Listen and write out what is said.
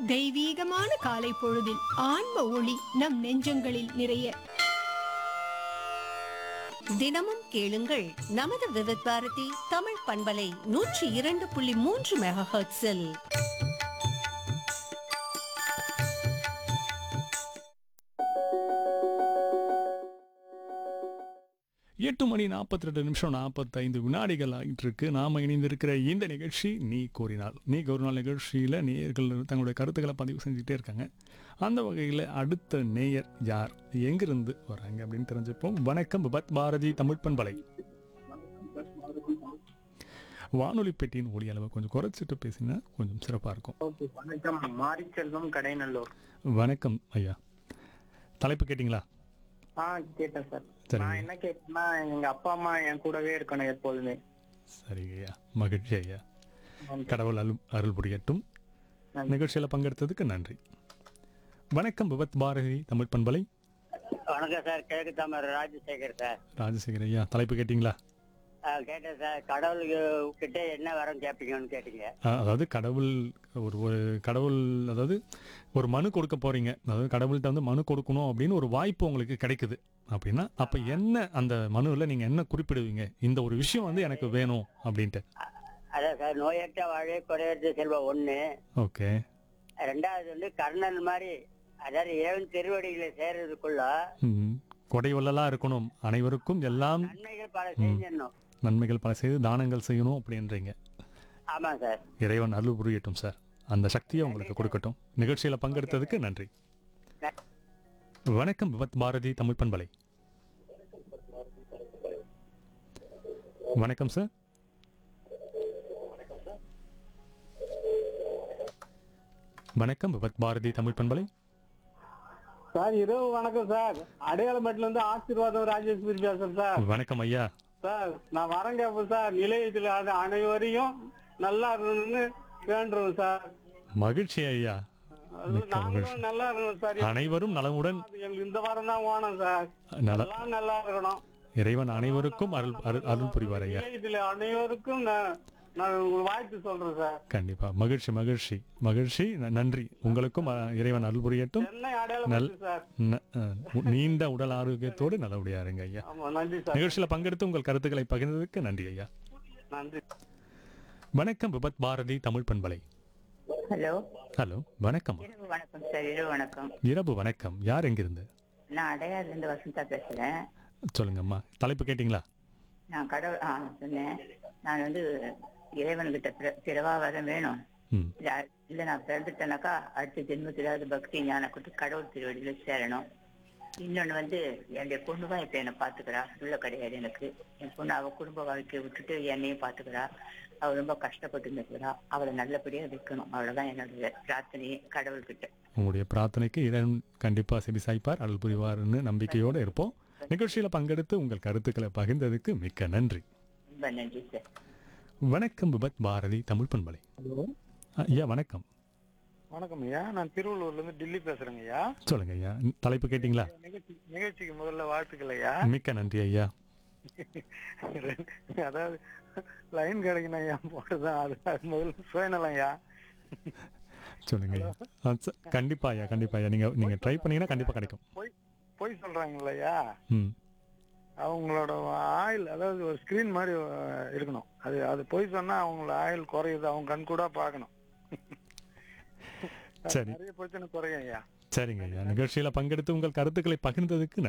தெய்வீகமான காலை பொழுதில் ஆன்ம ஒளி நம் நெஞ்சங்களில் நிறைய தினமும் கேளுங்கள் நமது விவித் பாரதி தமிழ் பண்பலை நூற்றி இரண்டு புள்ளி மூன்று மெகா ஹெர்ட்ஸில் எட்டு மணி நாற்பத்தி ரெண்டு நிமிஷம் நாற்பத்தைந்து வினாடிகள் ஆகிட்டு இருக்கு நாம இணைந்திருக்கிற இந்த நிகழ்ச்சி நீ கூறினாள் நீ கூறினாள் நிகழ்ச்சியில் நேயர்கள் தங்களுடைய கருத்துக்களை பதிவு செஞ்சுட்டே இருக்காங்க அந்த வகையில் அடுத்த நேயர் யார் எங்கிருந்து வராங்க அப்படின்னு தெரிஞ்சுப்போம் வணக்கம் விபத் பாரதி தமிழ் பண்பலை வானொலி பெட்டியின் ஒளி அளவை கொஞ்சம் குறைச்சிட்டு பேசினா கொஞ்சம் சிறப்பாக இருக்கும் ஓகே வணக்கம் மாரிச்செல்வம் கடைநல்லூர் வணக்கம் ஐயா தலைப்பு கேட்டிங்களா ஆ கேட்டேன் சார் சரிங்க. நான் என்ன கேட்டேன்னா எங்க அப்பா அம்மா என் கூடவே இருக்கணும் எப்போதுமே சரிங்க ஐயா மகிழ்ச்சி ஐயா நன்றி. கடவுள் அருள் அருள் புரியட்டும் நன்றி. நிகழ்ச்சியில் பங்கெடுத்ததுக்கு நன்றி வணக்கம் விபத் பாரதி தமிழ் பண்பலை வணக்கம் சார் கிழக்கு தமிழ் ராஜசேகர் சார் ராஜசேகர் ஐயா தலைப்பு கேட்டிங்களா ஆ, கேட்டேன் சார் கடவுளுக்கு கிட்ட என்ன வரம் கேட்பீங்கன்னு கேட்டீங்க ஆ, அதாவது கடவுள் ஒரு ஒரு கடவுள் அதாவது ஒரு மனு கொடுக்க போறீங்க அதாவது கடவுள்கிட்ட வந்து மனு கொடுக்கணும் அப்படின்னு ஒரு வாய்ப்பு உங்களுக்கு கிடைக்குது அப்படின்னா அப்ப என்ன அந்த மனுவில் நீங்க என்ன குறிப்பிடுவீங்க இந்த ஒரு விஷயம் வந்து எனக்கு வேணும் அப்படின்ட்டு அதான் சார் நோயற்ற வாழை குறையற்ற செல்வம் ஒண்ணு ஓகே ரெண்டாவது வந்து கர்ணன் மாதிரி அதாவது ஏவன் திருவடிகளை சேர்றதுக்குள்ள ம். கொடை வள்ளலா இருக்கணும் அனைவருக்கும் எல்லாம் நன்மைகள் பல செஞ்சிடணும் நன்மைகள் பல செய்து தானங்கள் செய்யணும் அப்படின்றீங்க ஆமா சார் இறைவன் அருள் புரியட்டும் சார் அந்த சக்தியை உங்களுக்கு கொடுக்கட்டும் நிகழ்ச்சியில பங்கெடுத்ததுக்கு நன்றி வணக்கம் விபத் பாரதி தமிழ் பண்பலை வணக்கம் சார் வணக்கம் விபத் பாரதி தமிழ் பண்பலை சார் இரவு வணக்கம் சார் அடையாளமேட்டுல இருந்து ஆசீர்வாதம் ராஜேஸ்வரி பேசுறேன் சார் வணக்கம் ஐயா சார் நான் வரேங்க அப்ப சார் நிலையத்தில் அது அனைவரையும் நல்லா இருக்கணும்னு வேண்டுறோம் சார் மகிழ்ச்சி ஐயா அது நாங்களும் நல்லா இருக்கணும் சார் அனைவரும் நலமுடன் எங்களுக்கு இந்த வாரம் தான் ஓணும் சார் நல எல்லாம் நல்லா இருக்கணும் இறைவன் அனைவருக்கும் அருள் அருள் அருள் புரிவார் ஐயா நிலையத்தில் அனைவருக்கும் நான் நான் உங்களுக்கு வாழ்த்து சொல்றேன் சார் கண்டிப்பா மகிழ்ச்சி மகிழ்ச்சி மகிழ்ச்சி ந- நன்றி உங்களுக்கும் அ, இறைவன் அருள் புரியட்டும் சென்னை அடையாளம் சார் ந- அ, உ- நீண்ட உடல் ஆரோக்கியத்தோடு நல்லபடியா இருங்க ஐயா ஆமா நன்றி சார் நிகழ்ச்சியில பங்கெடுத்து உங்கள் கருத்துக்களை பகிர்ந்ததுக்கு நன்றி ஐயா நன்றி வணக்கம் விபத் பாரதி தமிழ் பண்பலை ஹலோ ஹலோ வணக்கம் இரவு வணக்கம் சார் இரவு வணக்கம் இரவு வணக்கம் யார் எங்கிருந்து நான் அடையாறுல இருந்து வசந்தா பேசுறேன் சொல்லுங்கம்மா தலைப்பு கேட்டிங்களா நான் கடவுள் ஆ சொன்னேன் நான் வந்து இறைவன்கிட்ட பிற- பிறவா வர வேணும் ம் இல்ல இல்ல நான் பிறந்துட்டேனாக்கா அடுத்த ஜென்மத்திலாவது பக்தி ஞானம் கொடுத்து கடவுள் திருவடியில சேரணும் இன்னொன்னு வந்து என்னுடைய பொண்ணு தான் இப்ப என்னை பாத்துக்கிறா உள்ள கிடையாது எனக்கு என் பொண்ணு அவ குடும்ப வாழ்க்கையை விட்டுட்டு என்னையும் பாத்துக்கிறா அவ ரொம்ப கஷ்டப்பட்டு இருக்கிறா அவளை நல்லபடியா வைக்கணும் அவ்வளவுதான் என்னுடைய பிரார்த்தனையே கடவுள்கிட்ட உங்களுடைய பிரார்த்தனைக்கு இறைவன் கண்டிப்பா செவிசாய்ப்பார் அருள் புரிவார்னு நம்பிக்கையோடு இருப்போம் நிகழ்ச்சியில பங்கெடுத்து உங்கள் கருத்துக்களை பகிர்ந்ததுக்கு மிக்க நன்றி ரொம்ப நன்றி சார் வணக்கம் விபத் பாரதி தமிழ் பண்பலை ஹலோ அ, ஐயா வணக்கம் வணக்கம் ஐயா நான் திருவள்ளூர்ல இருந்து டில்லி பேசுறேங்க ஐயா சொல்லுங்க ஐயா தலைப்பு கேட்டிங்களா நிகழ்ச்சி நிகழ்ச்சிக்கு முதல்ல வாழ்த்துக்கள் ஐயா மிக்க நன்றி ஐயா அதாவது லைன் கிடைக்கணும் ஐயா போட்டுதான் அது அது முதல்ல சுயநலம் ஐயா சொல்லுங்க ஐயா ஆ, ச- கண்டிப்பா ஐயா கண்டிப்பா ஐயா நீங்க நீங்க ட்ரை பண்ணீங்கன்னா கண்டிப்பா கிடைக்கும் பொய் பொய் சொல்றாங்கல்ல ஐயா ம் அவங்களோட ஆயில் அதாவது ஒரு ஸ்கிரீன் மாதிரி அஹ், இருக்கணும் அது அது பொய் சொன்னா அவங்களோட ஆயில் குறையுது அவங்க கண் கூட பார்க்கணும் சரி நிறைய பிரச்சனை குறையும் ஐயா சரிங்க ஐயா நிகழ்ச்சியில பங்கெடுத்து உங்கள் கருத்துக்களை பகிர்ந்ததுக்கு நன்றி